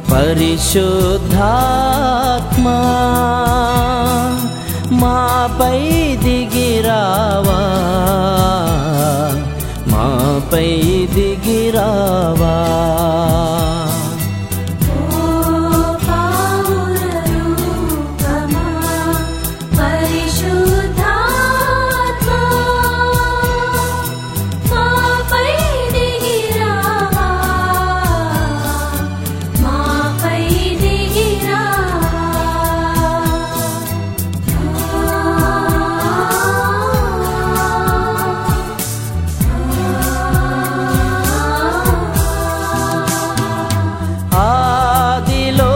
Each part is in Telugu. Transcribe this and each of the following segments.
పరిశుద్ధాత్మా మాపై దిగిరావా మాపై దిగిరావా ఓ పావురరూపమా పరిశుద్ధాత్మా మాపై దిగిరావా మాపై దిగిరావా ఆదిలో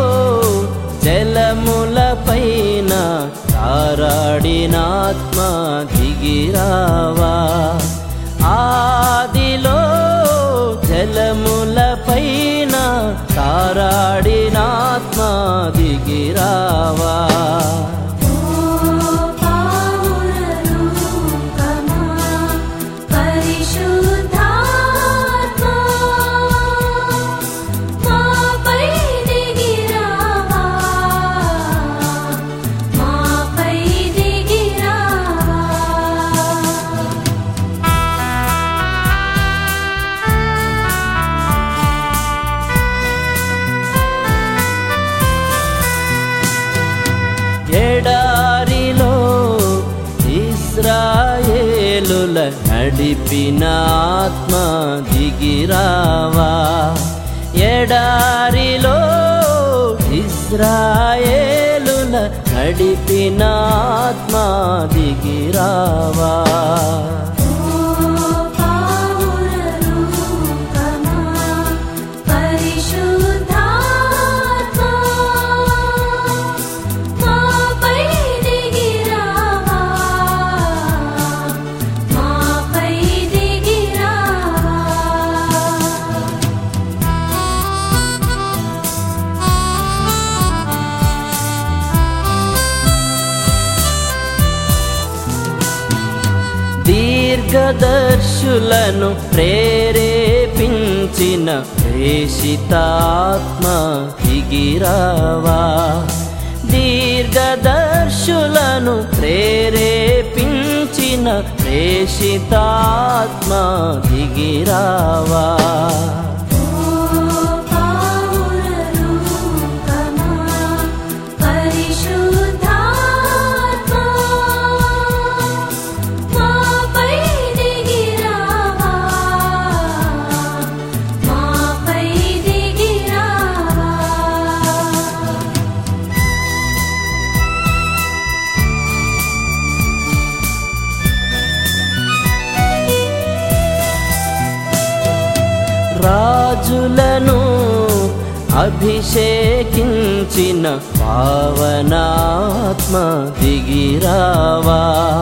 జలములపైన తారాడినాత్మ దిగిరావా ఆదిలో జలములపైన తారాడినాత్మ దిగిరావా ఓ పావురరూపమా పరిశుద్ధాత్మా మాపై దిగిరావా మాపై దిగిరావా ఎడారిలో ఇస్రాయేలుల నడిపిన ఆత్మ దిగిరావా ఎడారిలో ఇస్రాయేలుల నడిపిన ఆత్మ దిగిరావా ఓ పావురరూపమా పరిశుద్ధాత్మా మాపై దిగిరావా మాపై దిగిరావా దీర్ఘదర్శులను ప్రేరేపించిన ప్రేషితాత్మ దిగిరావా దీర్ఘదర్శులను ప్రేరేపించిన ప్రేషితాత్మ దిగిరావా ఓ పావురరూపమా పరిశుద్ధాత్మా మాపై దిగిరావా మాపై దిగిరావా రాజులను అభిషేకించిన పావనాత్మ దిగిరావా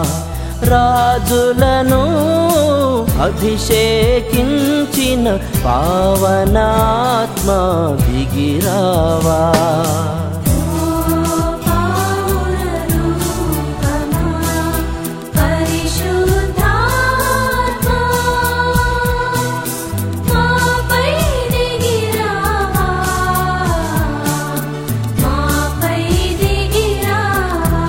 రాజులను అభిషేకించిన పావనాత్మ దిగిరావా ఓ పావురరూపమా పరిశుద్ధాత్మా మాపై దిగిరావా మాపై దిగిరావా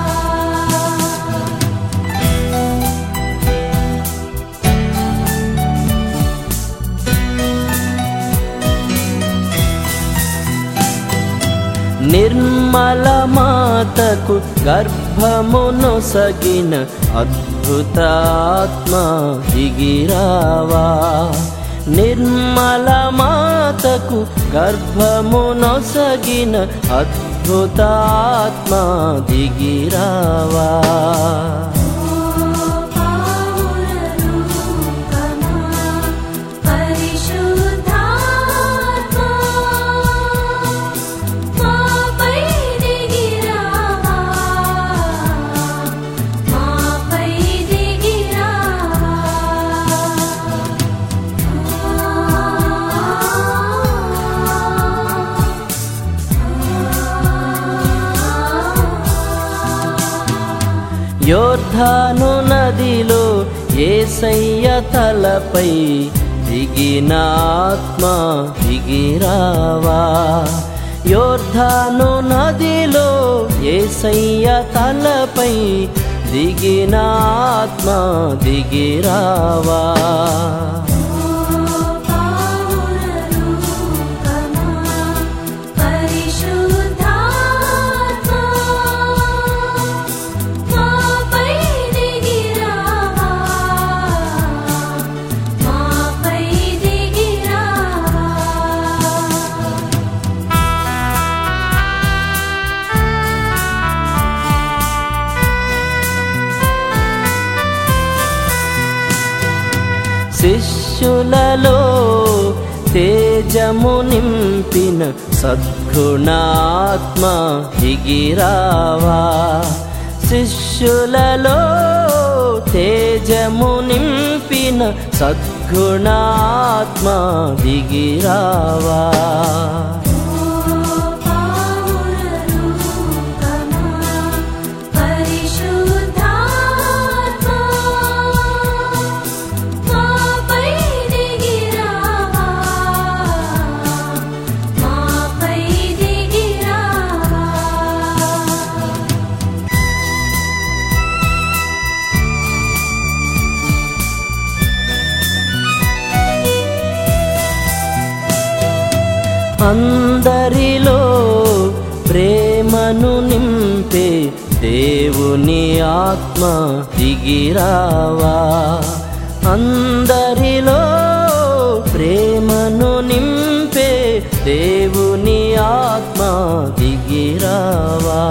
నిర్మల మాతకు గర్భమును సగిన అద్భుతాత్మ దిగిరావా నిర్మల మాతకు గర్భమును సగిన అద్భుతాత్మ దిగిరావా ఓ పావురరూపమా పరిశుద్ధాత్మా మాపై దిగిరావా మాపై దిగిరావా యోర్ధాను నదిలో ఏసయ్య తలపై దిగిన ఆత్మ దిగిరావా యోర్ధాను నదిలో ఏసయ్య తలపై దిగిన ఆత్మ దిగిరావా శిష్యులలో తేజము నింపిన సద్గుణాత్మ దిగిరావా శిష్యులలో తేజము నింపిన సద్గుణాత్మ దిగిరావా అందరిలో ప్రేమను నింపే దేవుని ఆత్మ దిగిరావా అందరిలో ప్రేమను నింపే దేవుని ఆత్మ దిగిరావా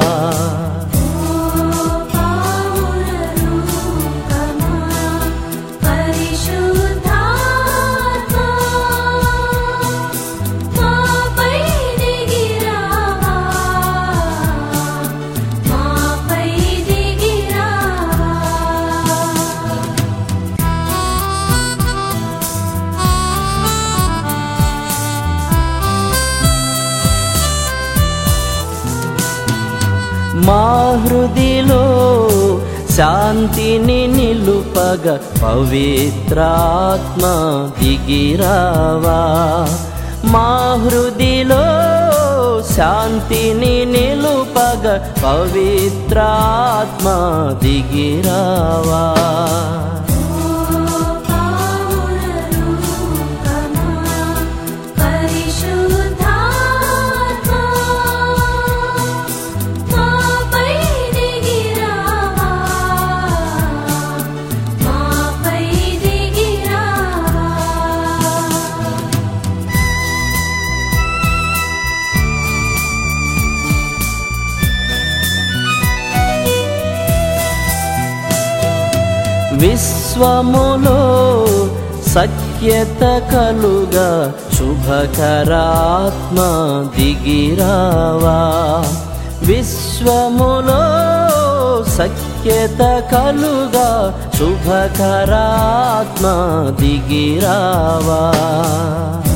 మా హృదిలో శాంతిని నిలుపగ పవిత్రాత్మ దిగిరావా మా హృదిలో శాంతిని నిలుపగ పవిత్రాత్మ దిగిరావా విశ్వములో సఖ్యత కలుగా శుభకరాత్మ దిగిరావా విశ్వములో సఖ్యత కలుగా శుభకరాత్మ దిగిరావా